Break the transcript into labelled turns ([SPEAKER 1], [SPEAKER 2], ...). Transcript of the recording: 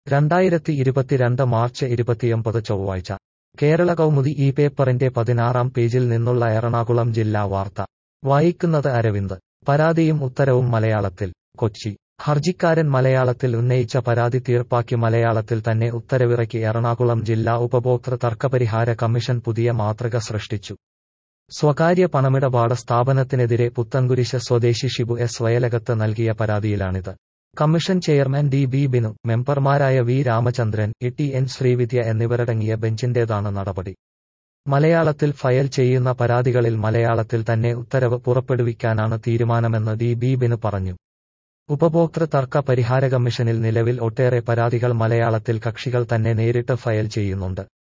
[SPEAKER 1] രണ്ടായിരത്തി ഇരുപത്തിരണ്ട് മാർച്ച് ഇരുപത്തിയൊമ്പത് ചൊവ്വാഴ്ച കേരള കൗമുദി ഈ പേപ്പറിന്റെ പതിനാറാം പേജിൽ നിന്നുള്ള എറണാകുളം ജില്ലാ വാർത്ത വായിക്കുന്നത് അരവിന്ദ് പരാതിയും ഉത്തരവും മലയാളത്തിൽ കൊച്ചി ഹർജിക്കാരൻ മലയാളത്തിൽ ഉന്നയിച്ച പരാതി തീർപ്പാക്കി മലയാളത്തിൽ തന്നെ ഉത്തരവിറക്കി എറണാകുളം ജില്ലാ ഉപഭോക്തൃ തർക്കപരിഹാര കമ്മീഷൻ പുതിയ മാതൃക സൃഷ്ടിച്ചു സ്വകാര്യ പണമിടപാട് സ്ഥാപനത്തിനെതിരെ പുത്തൻകുരിശ് സ്വദേശി ഷിബു എസ് വയലകത്ത് നൽകിയ പരാതിയിലാണിത് commission chairman D B Binu മെമ്പർമാരായ V Ramachandran E T N Sreevidya എന്നിവരടങ്ങിയ ബെഞ്ചിന്റേതാണ് നടപടി മലയാളത്തിൽ ഫയൽ ചെയ്യുന്ന പരാതികളിൽ മലയാളത്തിൽ തന്നെ ഉത്തരവ് പുറപ്പെടുവിക്കാനാണ് തീരുമാനമെന്ന് ഡി ബി ബിനു പറഞ്ഞു ഉപഭോക്തൃ തർക്ക പരിഹാര കമ്മീഷനിൽ നിലവിൽ ഒട്ടേറെ പരാതികൾ മലയാളത്തിൽ കക്ഷികൾ തന്നെ നേരിട്ട് ഫയൽ ചെയ്യുന്നുണ്ട്